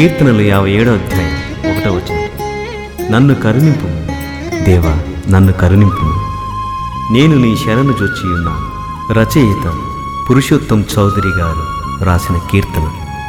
కీర్తనలు యాభై ఏడో అధ్యాయం ఒకటో వచ్చిన నన్ను కరుణింపు దేవా నన్ను కరుణింపు నేను నీ శరణు జొచ్చి ఉన్నాను రచయిత పురుషోత్తం చౌదరి గారు రాసిన కీర్తన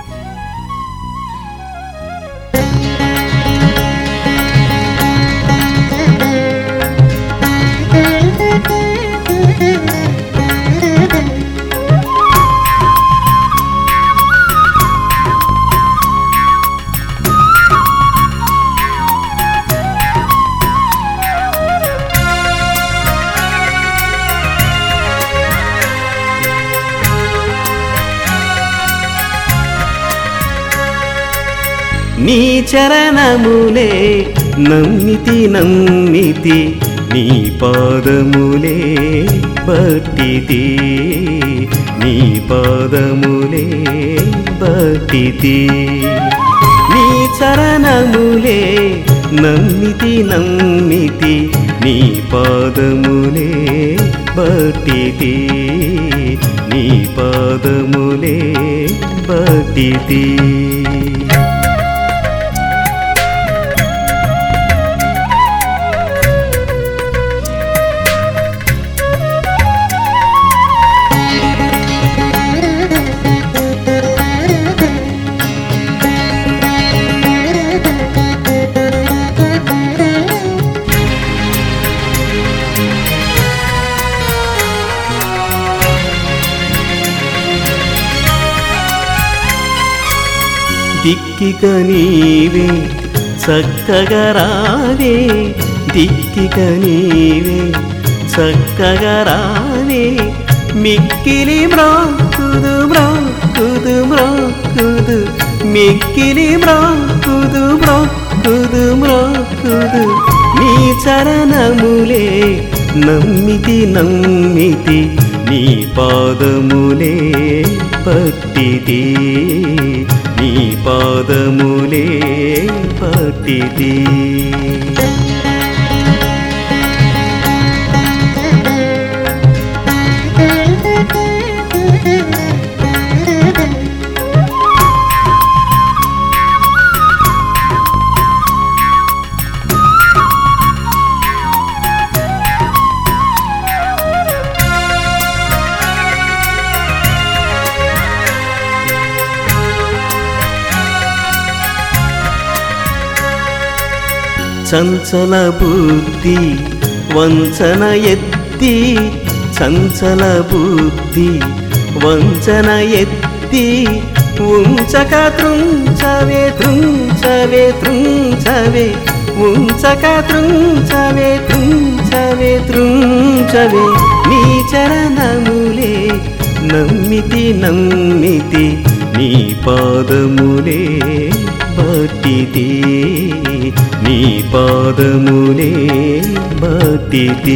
నీ చరణములే నమ్మితి నమ్మితి నీ పాదములే బట్టితి నీ పాదములే బట్టితి నీ చరణములే నమ్మితి నమ్మితి నీ పాదములే బట్టితి నీ పాదములే బట్టితి దిక్కిక నీవే చక్కగా రావే దిక్కిక నీవే చక్కగా రావే మిక్కిలి మ్రాకుదు మ్రాకుదు మ్రాకుదు మిక్కిలి మ్రాకుదు మ్రాకుదు మ్రాకుదు నీ చరణములే నమ్మితి నమ్మితి నీ పాదములే పట్టితి నీ పాదములే పట్టితి చంచల బుద్ధి వంచన ఎత్తి చంచల బుద్ధి వంచన ఎత్తి ఉంచక త్రుంచవే త్రుంచవే త్రుంచవే ఉంచక త్రుంచవే త్రుంచవే త్రుంచవే నీ చరణములే నమ్మితి నమ్మితి నీ పాదములే బట్టితి నీ పాదములే బట్టితి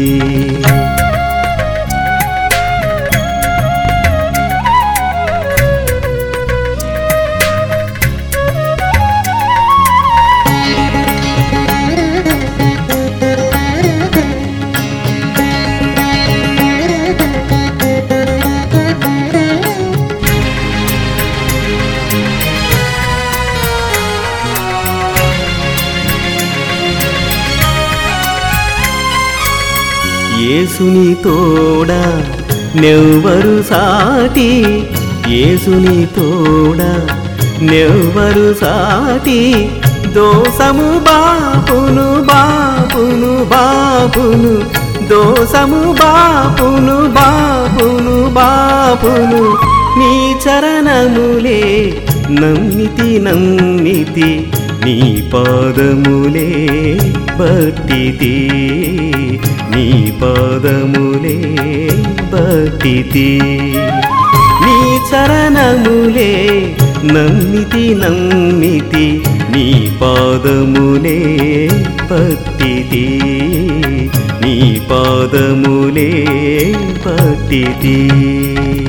యేసుని తోడా నెవ్వరు సాటి యేసుని తోడా నెవ్వరు సాటి దోసము బాపును బాపును బాపును దోసము బాపును బాపును బాపును నీ చరణములే నమ్మితి నమ్మితి నీ పాదములే బట్టితి నీ పాదములే బట్టితి నీ చరణములే నమ్మితి నమ్మితి నీ పాదములే పట్టితి నీ పాదములే పట్టితి